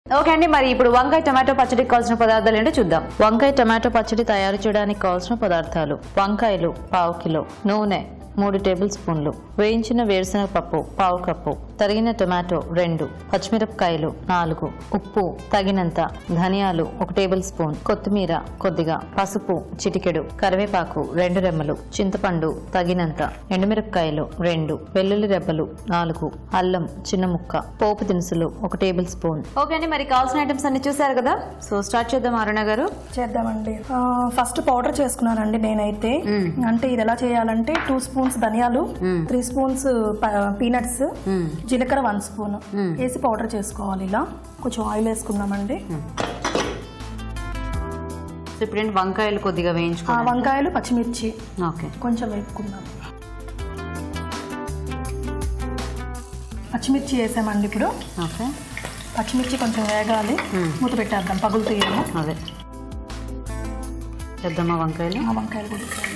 Okay అండి మరి ఇప్పుడు వంకాయ టమాటో పచ్చడికి కావాల్సిన పదార్థాలు ఏంటో చూద్దాం వంకాయ టమాటో పచ్చడి తయారు చేయడానికి కావాల్సిన పదార్థాలు వంకాయలు పావు కిలో నూనె మూడు టేబుల్ స్పూన్లు వేయించిన వేరుశనగ పప్పు పావు కప్పు తరిగిన టొమాటో రెండు పచ్చిమిరపకాయలు నాలుగు ఉప్పు తగినంత ధనియాలు ఒక టేబుల్ స్పూన్ కొత్తిమీర కొద్దిగా పసుపు చిటికెడు కరివేపాకు రెండు రెమ్మలు చింతపండు తగినంత ఎండుమిరపకాయలు రెండు వెల్లుల్లి రెబ్బలు నాలుగు అల్లం చిన్న ముక్క పోపు దినుసులు ఒక టేబుల్ స్పూన్ ఓకే అండి మరి కావాల్సిన ఐటమ్స్ అన్ని చూసారు కదా సో స్టార్ట్ చేద్దాం అరుణ గారు చేద్దామండి ఆ, ఫస్ట్ పౌడర్ చేసుకున్నానండి నేనైతే అంటే ఇది ఎలా చేయాలంటే టూ స్పూన్స్ ధనియాలు త్రీ స్పూన్స్ పీనట్స్ జీలకర్ర వన్ స్పూన్ వేసి పౌడర్ చేసుకోవాలి ఇలా కొంచెం ఆయిల్ వేసుకుందామండి సో ఇప్పుడు ఏంటి వంకాయలు కొద్దిగా ఆ వేయించుకోవాలి వంకాయలు పచ్చిమిర్చి ఓకే కొంచెం వేపుకుందాం పచ్చిమిర్చి వేసామండి ఇప్పుడు ఓకే పచ్చిమిర్చి కొంచెం వేగాలి మూత పెట్టేద్దాం పగులు తీయము అదే చేద్దామా వంకాయలు ఆ వంకాయలు కూడా వేసేయాలి.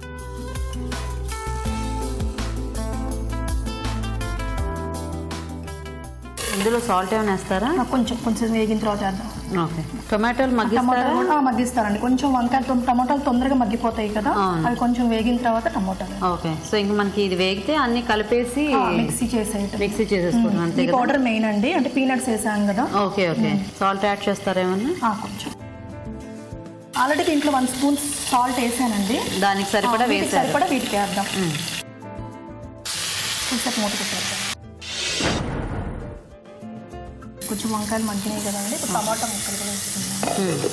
ఇందులో సాల్ట్ ఏమైనా వేస్తారా ఆ, కొంచెం కొంచెం వేగిన తర్వాత వేద్దాం ఓకే టొమాటోలు మగ్గిస్తారా టమాటాలు కూడా మగ్గిస్తారండి కొంచెం వంకాయలు తొం- టమాటాలు తొందరగా మగ్గిపోతాయి కదా అవును. అవి కొంచెం వేగిన తర్వాత టమాటాలు ఓకే సో ఇంక మనకి ఇది వేగితే అన్ని కలిపేసి ఆ, మిక్సీ చేసేయటం మిక్సీ చేసేసుకుంటాం అంతే ఈ కదా పౌడర్ మెయిన్ అండి అంటే పీనట్స్ వేసాం కదా ఓకే ఓకే సాల్ట్ యాడ్ చేస్తారేమన్నా ఆ, కొంచెం ఆల్రెడీ దీంట్లో వన్ స్పూన్ సాల్ట్ వేసానండి దానికి సరిపడా ఆ, వీటికి వేసారు సరిపడా వీటికి వేద్దాం మ్మ్. కొంచెం మూత పెట్టేద్దాం కొంచెం వంకాయలు మగ్గినాయి కదండి ఇప్పుడు టమాటా ముక్కలు కూడా వేసుకుందాం మ్మ్.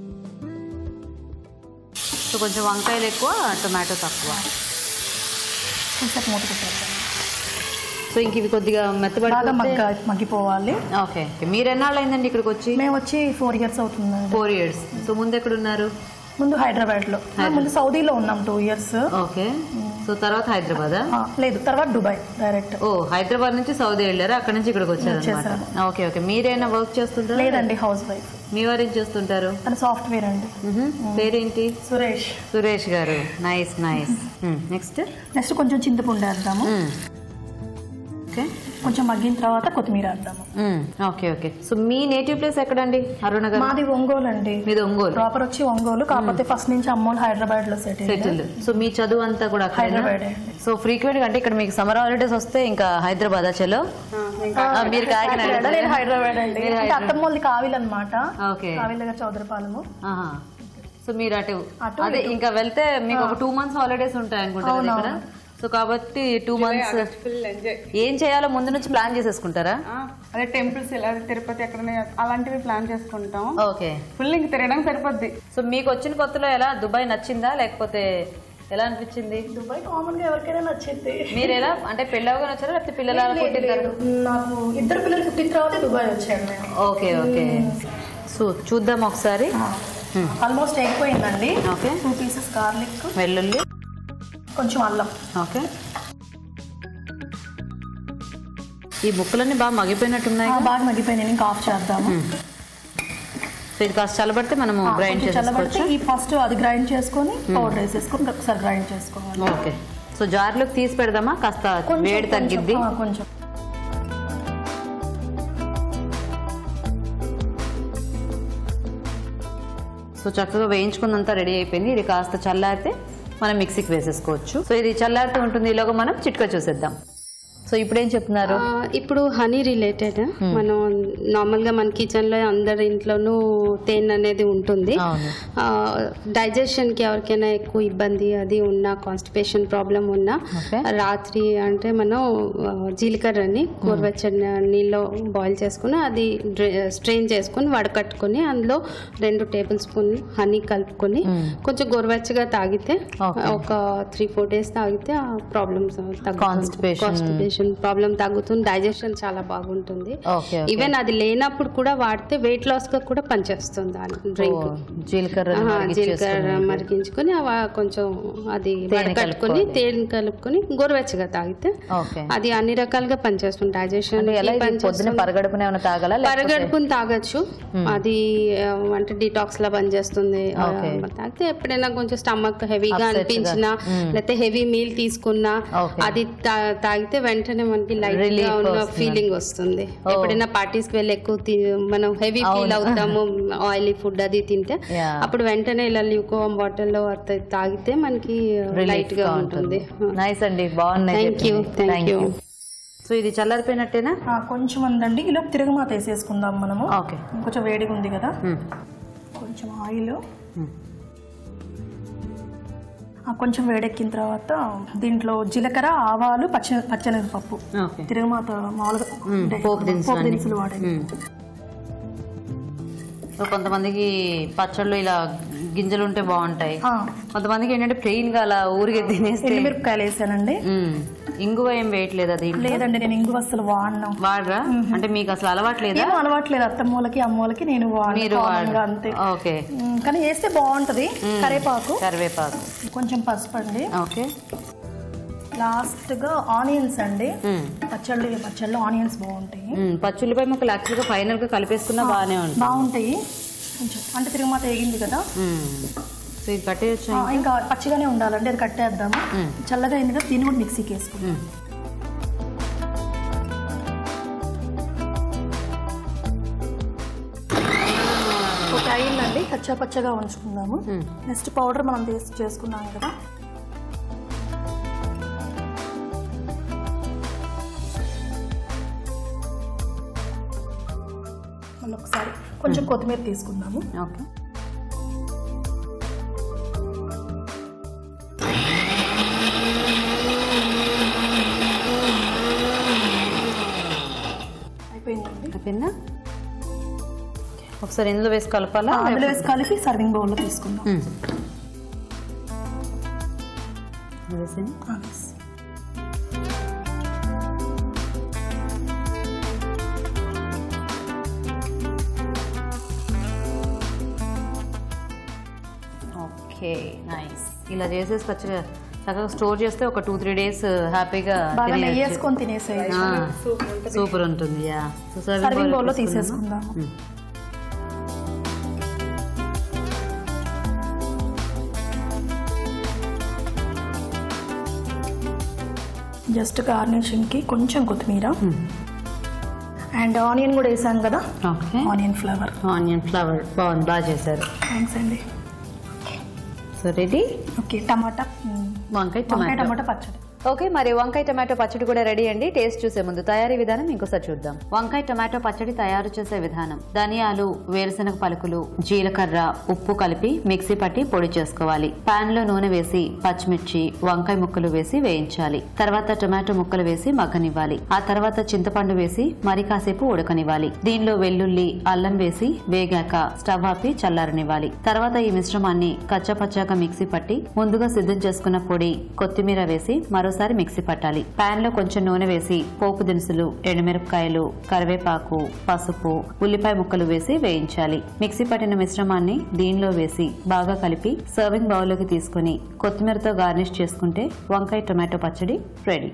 సో కొంచెం వంకాయలు ఎక్కువ టొమాటో తక్కువ కొంచెం మూత పెట్టేద్దాం సో ఇంక ఇవి కొద్దిగా బాగా మెత్తబడి మగ్గ మగ్గిపోవాలి ఓకే ఓకే మీరు ఎన్నాళ్ళు అయిందండి ఇక్కడికి వచ్చి మేము వచ్చి ఫోర్ ఇయర్స్ అవుతుందండి ఫోర్ ఇయర్స్ సో ముందు ఎక్కడ ఉన్నారు ముందు హైదరాబాద్ లో ముందు సౌదీలో ఉన్నాం టూ ఇయర్స్ ఓకే సో తర్వాత హైదరాబాద్ లేదు తర్వాత దుబాయ్ డైరెక్ట్ ఓ హైదరాబాద్ నుంచి సౌదీ వెళ్ళారు అక్కడ నుంచి ఇక్కడికి వచ్చారు వచ్చేసాను. ఓకే ఓకే మీరైనా వర్క్ చేస్తుంటారా లేదండి హౌస్ వైఫ్ మీ వారు ఏం చేస్తుంటారు తన సాఫ్ట్వేర్ అండి మ్హూ. పేరేంటి సురేష్ సురేష్ గారు నైస్ నైస్ నెక్స్ట్ నెక్స్ట్ కొంచెం చింతపండు వేద్దాము ఓకే కొంచెం మగ్గిన తర్వాత కొత్తిమీర వేద్దాము ఓకే ఓకే సో మీ నేటివ్ ప్లేస్ ఎక్కడండి అరుణ గారు మాది ఒంగోలు అండి మీది ఒంగోలు ప్రాపర్ వచ్చి ఒంగోలు కాకపోతే ఫస్ట్ నుంచి అమ్మోలు హైదరాబాద్ లో సెటిల్ సెటిల్ సో మీ చదువు అంతా కూడా అక్కడేనా హైదరాబాద్ అండి సో ఫ్రీక్వెంట్ గా అంటే ఇక్కడ మీకు సమ్మర్ హాలిడేస్ వస్తే ఇంకా హైదరాబాద్ చలో ఆ, మీరు కాకినాడ నేను హైదరాబాద్ అండి మీరు అంటే అత్తమ్మోళ్ళది కావిల్ అనమాట ఓకే కావిల్ దగ్గర చౌదరపాలెము ఆహా. సో మీరు అటు అటు, అదే ఇంకా వెళ్తే మీకు ఒక టూ మంత్స్ హాలిడేస్ ఉంటాయి అనుకుంటా కదా ఇక్కడ సో కాబట్టి టూ మంత్స్ ఫుల్ ఎంజాయ్ ఏం చేయాలో ముందు నుంచి ప్లాన్ చేసేసుకుంటారా అదే టెంపుల్స్ ఇలా తిరుపతి ఎక్కడనే అలాంటివి ప్లాన్ చేసుకుంటాం ఓకే ఫుల్ ఇంక తిరగడం సరిపోద్ది సో మీకు వచ్చిన కొత్తలో ఎలా దుబాయ్ నచ్చిందా లేకపోతే ఎలా అనిపించింది దుబాయ్ కామన్ గా ఎవరికైనా నచ్చింది మీరు ఎలా అంటే పెళ్ళవగా వచ్చారా లేకపోతే పిల్లలు అలా పుట్టిన తర్వాత నాకు ఇద్దరు పిల్లలు పుట్టిన తర్వాత దుబాయ్ వచ్చాను నేను ఓకే ఓకే సో చూద్దాం ఒకసారి ఆల్మోస్ట్ అయిపోయిందండి ఓకే టూ పీసెస్ గార్లిక్ వెల్లుల్లి కొంచెం అల్లం ఓకే ఈ ముక్కలన్నీ బాగా మగిపోయినట్టున్నాయి ఆ, బాగా మగ్గిపోయింది ఇంకా ఆఫ్ చేద్దాము సో ఇది కాస్త చల్లబడితే మనము ఆ, గ్రైండ్ కొంచెం చల్లబడితే చేసుకోవచ్చు ఈ ఫస్ట్ అది గ్రైండ్ చేసుకొని పౌడర్ వేసేసుకొని ఒకసారి గ్రైండ్ చేసుకోవాలి ఓకే సో జార్లోకి తీసి పెడదామా కాస్త కొంచెం, వేడి తగ్గిద్ది కొంచెం, ఆ, కొంచెం సో చక్కగా వేయించుకున్నంతా రెడీ అయిపోయింది ఇది కాస్త చల్లారితే మనం మిక్సీకి వేసేసుకోవచ్చు సో ఇది చల్లారితే ఉంటుంది ఈలోగా మనం చిట్కా చూసేద్దాం సో ఇప్పుడు ఏం చెప్తున్నారు ఆ, ఇప్పుడు హనీ రిలేటెడ్ మనం నార్మల్గా మన కిచెన్లో అందరి ఇంట్లోనూ తేనె అనేది ఉంటుంది అవును. డైజెషన్కి ఎవరికైనా ఎక్కువ ఇబ్బంది అది ఉన్నా కాన్స్టిపేషన్ ప్రాబ్లం ఉన్నా Okay. రాత్రి అంటే మనం ఆ, జీలకర్రని గోరువెచ్చని నీళ్ళు బాయిల్ చేసుకుని అది స్ట్రెయిన్ చేసుకుని వడకట్టుకొని అందులో రెండు టేబుల్ స్పూన్ హనీ కలుపుకొని కొంచెం గోరువెచ్చగా తాగితే Okay. ఒక త్రీ ఫోర్ డేస్ తాగితే ఆ ప్రాబ్లమ్స్ Constipation. కాన్స్టిపేషన్ ప్రాబ్లం తగ్గుతుంది డైజెషన్ చాలా బాగుంటుంది ఓకే ఈవెన్ అది లేనప్పుడు కూడా వాడితే వెయిట్ లాస్ గా కూడా పనిచేస్తుంది ఆ డ్రింక్ జీలకర్ర జీలకర్ర మరిగించుకొని అవ కొంచెం అది తేనె కలుపుకొని తేనె కలుపుకొని గోరువెచ్చగా తాగితే ఓకే అది అన్ని రకాలుగా పనిచేస్తుంది డైజెషన్ అంటే ఎలా ఇది పొద్దున పరగడుపున ఏమైనా తాగాలా లేకపోతే- పరగడుపుని తాగొచ్చు అది ఆ, అంటే డిటాక్స్ లా పనిచేస్తుంది ఆ, Okay. తాగితే ఎప్పుడైనా కొంచెం స్టమక్ హెవీగా Upset గా. అనిపించినా లేకపోతే హెవీ మీల్ తీసుకున్నా Okay. అది తా- తాగితే వెంటనే వెంటనే మనకి లైట్ Relief గా ఉన్న వస్తుంది. ఫీలింగ్ వస్తుంది ఎప్పుడైనా పార్టీస్ కి వెళ్ళి ఎక్కువ తి- మనం హెవీ ఫీల్ అవుతాము ఆయిలీ ఫుడ్ అది తింటే Yeah. అప్పుడు వెంటనే ఇలా ల్యూకోమ్ బాటిల్ లో అత్త తాగితే మనకి లైట్ గా ఉంటుంది నైస్ అండి బాగున్నాయి థ్యాంక్ యూ చెప్పింది. Thank Thank you you. So ఇది చల్లారిపోయినట్టేనా ఆ, కొంచెం ఉందండి ఇలా తిరుగుమాత వేసేసుకుందాం మనము ఓకే కొంచెం వేడిగా ఉంది కదా కొంచెం ఆయిల్ కొంచెం వేడెక్కిన తర్వాత దీంట్లో జీలకర్ర ఆవాలు పచ్చ పచ్చనగపప్పు ఓకే తిరుగుమాత మామూలుగా అంటే పోపు దినుసులు పోపు అన్ని. దినుసులు వాడేది సో కొంతమందికి పచ్చళ్ళు ఇలా గింజలు ఉంటే బాగుంటాయి ఆ, కొంతమందికి ఏంటంటే ప్లెయిన్ గా అలా ఊరికే తినేస్తే ఎండుమిరపకాయలు వేసానండి మ్మ్. ఇంగువ ఏం వేయట్లేదు అది లేదండి నేను ఇంగు అసలు వాడినాం వాడరా అంటే మీకు అసలు అలవాట్లేదా ఏమో అలవాట్లేదు అత్తమ్మలకి అమ్మోళ్ళకి నేను మీరు వాడిన వాడరు అంతే ఓకే ఉమ్, కానీ వేస్తే బాగుంటది కరేపాకు కరివేపాకు కొంచెం పసుపు అండి ఓకే లాస్ట్ గా ఆనియన్స్ అండి మ్మ్. పచ్చళ్ళు పచ్చళ్ళు ఆనియన్స్ బాగుంటాయి మ్మ్. పచ్చుల్లిపాయ ముక్కలు యాక్చువల్గా ఫైనల్ గా కలిపేసుకున్నా బాగానే ఉంటుంది బాగుంటాయి కొంచెం అంటే తిరుగుమాత వేగింది కదా మ్మ్. సో ఇది కట్టేయచ్చు ఆ, ఇంకా పచ్చిగానే ఉండాలండి అది కట్టేద్దాము మ్మ్. చల్లగా అయింది కదా దీన్ని కూడా మిక్సీకి వేసుకుందాం ఒక అయిందండి కచ్చా పచ్చగా ఉంచుకుందాము నెక్స్ట్ పౌడర్ మనం తీసి చేసుకున్నాం కదా మళ్ళీ ఒకసారి కొంచెం కొత్తిమీర తీసుకుందాము ఓకే అయిపోయిందండి అయిపోయిందా ఒకసారి ఇందులో వేసి కలపాలా అందులో వేసి కలిపి సర్వింగ్ బౌల్లో తీసుకుందాం మ్మ్. వేసేయండి. ఆ, వేసి. ఓకే నైస్ ఇలా చేసేసి ఖచ్చితంగా చక్కగా స్టోర్ చేస్తే ఒక టూ త్రీ డేస్ హ్యాపీగా బాగా నెయ్యి వేసుకొని తినేసేయాలి సూపర్ ఉంటుంది యా సో సర్వింగ్ బౌల్లో తీసేసుకుందాము జస్ట్ గార్నిషింగ్కి కొంచెం కొత్తిమీర అండ్ ఆనియన్ కూడా వేసాం కదా okay onion flavour onion flavour బాగుంది బాగా చేశారు థ్యాంక్స్ అండి సో రెడీ ఓకే టమాటా మ్, వంకాయ వంకాయ టమాటో టమాటా పచ్చడి ఓకే మరి వంకాయ టమాటో పచ్చడి కూడా రెడీ అండి టేస్ట్ చూసే ముందు తయారీ విధానం ఇంకోసారి చూద్దాం వంకాయ టమాటో పచ్చడి తయారు చేసే విధానం ధనియాలు వేరుశనగ పలుకులు జీలకర్ర ఉప్పు కలిపి మిక్సీ పట్టి పొడి చేసుకోవాలి పాన్ లో నూనె వేసి పచ్చిమిర్చి వంకాయ ముక్కలు వేసి వేయించాలి తర్వాత టమాటో ముక్కలు వేసి మగ్గనివ్వాలి ఆ తర్వాత చింతపండు వేసి మరి కాసేపు ఉడకనివ్వాలి దీనిలో వెల్లుల్లి అల్లం వేసి వేగాక స్టవ్ ఆపి చల్లారనివ్వాలి తర్వాత ఈ మిశ్రమాన్ని కచ్చపచ్చాగా మిక్సీ పట్టి ముందుగా సిద్ధం చేసుకున్న పొడి కొత్తిమీర వేసి మరోసారి మిక్సీ పట్టాలి పాన్ లో కొంచెం నూనె వేసి పోపు దినుసులు ఎండుమిరపకాయలు కరివేపాకు పసుపు ఉల్లిపాయ ముక్కలు వేసి వేయించాలి మిక్సీ పట్టిన మిశ్రమాన్ని దీనిలో వేసి బాగా కలిపి సర్వింగ్ బౌల్లోకి తీసుకుని కొత్తిమీరతో గార్నిష్ చేసుకుంటే వంకాయ టొమాటో పచ్చడి రెడీ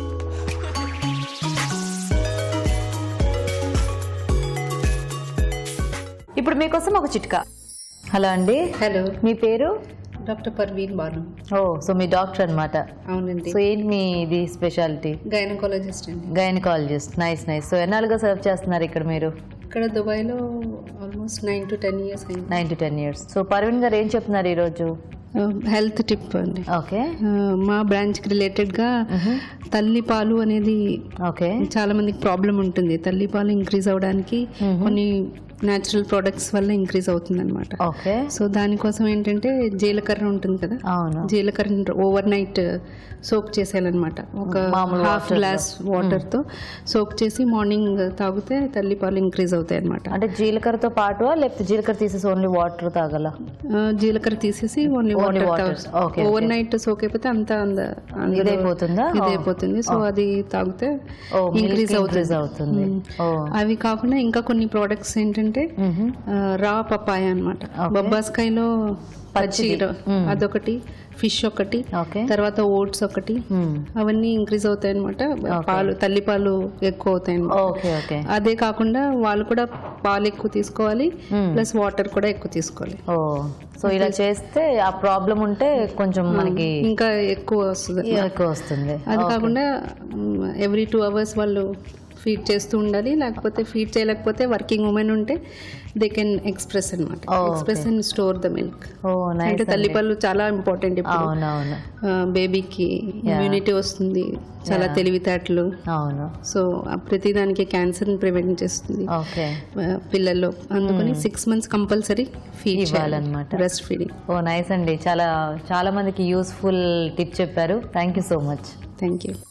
ఇప్పుడు మీకోసం ఒక చిట్కా హలో అండి హలో మీ పేరు డాక్టర్ పర్వీన్ బాను ఓ సో మీ డాక్టర్ అన్నమాట అవునండి సో ఏంటి మీ ఇది స్పెషాలిటీ గైనకాలజిస్ట్ అండి గైనకాలజిస్ట్ నైస్ నైస్ సో ఎన్నాళ్ళుగా సర్వ్ చేస్తున్నారు ఇక్కడ మీరు ఇక్కడ దుబాయ్లో almost nine to ten years అయింది nine to ten years so Parveen గారు ఏం చెప్తున్నారు ఈరోజు హెల్త్ టిప్ అండి ఓకే ఆ, మా బ్రాంచ్కి రిలేటెడ్గా తల్లి పాలు అనేది ఓకే చాలా మందికి ప్రాబ్లం ఉంటుంది తల్లి పాలు ఇంక్రీజ్ అవడానికి కొన్ని న్యాచురల్ ప్రొడక్ట్స్ వల్ల ఇంక్రీజ్ అవుతుంది అనమాట ఓకే సో దానికోసం ఏంటంటే జీలకర్ర ఉంటుంది కదా అవును జీలకర్ర ఓవర్ నైట్ సోక్ చేసేయాలన్నమాట ఒక మామూలు హాఫ్ water లో. గ్లాస్ వాటర్ తో సోక్ చేసి మార్నింగ్ తాగితే తల్లి పాలు ఇంక్రీజ్ అవుతాయి అనమాట అంటే జీలకర్రతో పాటు లేకపోతే జీలకర్ర తీసేసి ఓన్లీ వాటర్ తాగల జీలకర్ర తీసేసి only Only water water. Okay, over okay. Night soak అయిపోతే అంతా అంద అందులో ఇదైపోతుందా? ఇదైపోతుంది సో అది తాగితే ఓ milk ఇంక్రీజ్ increase అవుతుంది అవుతుంది ఓ అవి కాకుండా ఇంకా కొన్ని ప్రోడక్ట్స్ ఏంటంటే మ్హూ. రా పపాయ అనమాట Okay. బొబ్బాస్కాయలో పచ్చి పచ్చిది. ర- అదొకటి ఫిష్ ఒకటి ఓకే తర్వాత ఓట్స్ ఒకటి మ్మ్. అవన్నీ ఇంక్రీజ్ అవుతాయి అనమాట పాలు తల్లి పాలు ఎక్కువ అవుతాయి అన్నమాట. ఓకే ఓకే అదే కాకుండా వాళ్ళు కూడా పాలు ఎక్కువ తీసుకోవాలి మ్మ్. ప్లస్ వాటర్ కూడా ఎక్కువ తీసుకోవాలి ఓ సో ఇలా చేస్తే ఆ ప్రాబ్లం ఉంటే కొంచెం మనకి ఇంకా ఎక్కువ వస్తుంది ఎక్కువ వస్తుంది అది కాకుండా ఎవ్రీ టూ అవర్స్ వాళ్ళు ఫీడ్ చేస్తూ ఉండాలి లేకపోతే ఫీడ్ చేయలేకపోతే వర్కింగ్ ఉమెన్ ఉంటే దే కెన్ ఎక్స్ప్రెస్ అనమాట Oh, okay. Express and store the milk ఓ అంటే నైస్ తల్లిపళ్ళు చాలా ఇంపార్టెంట్ ఇప్పుడు అవునవును బేబీకి ఇమ్యూనిటీ వస్తుంది చాలా తెలివితేటలు అవును సో ప్రతిదానికి క్యాన్సర్ని ప్రివెంట్ చేస్తుంది ఓకే ఆ, పిల్లల్లో అందుకని సిక్స్ మంత్స్ కంపల్సరీ ఫీడ్ ఇవ్వాలన్నమాట. బ్రెస్ట్ ఫీడింగ్ ఓ నైస్ అండి చాలా చాలా మందికి యూస్ఫుల్ టిప్ చెప్పారు thank you so much thank you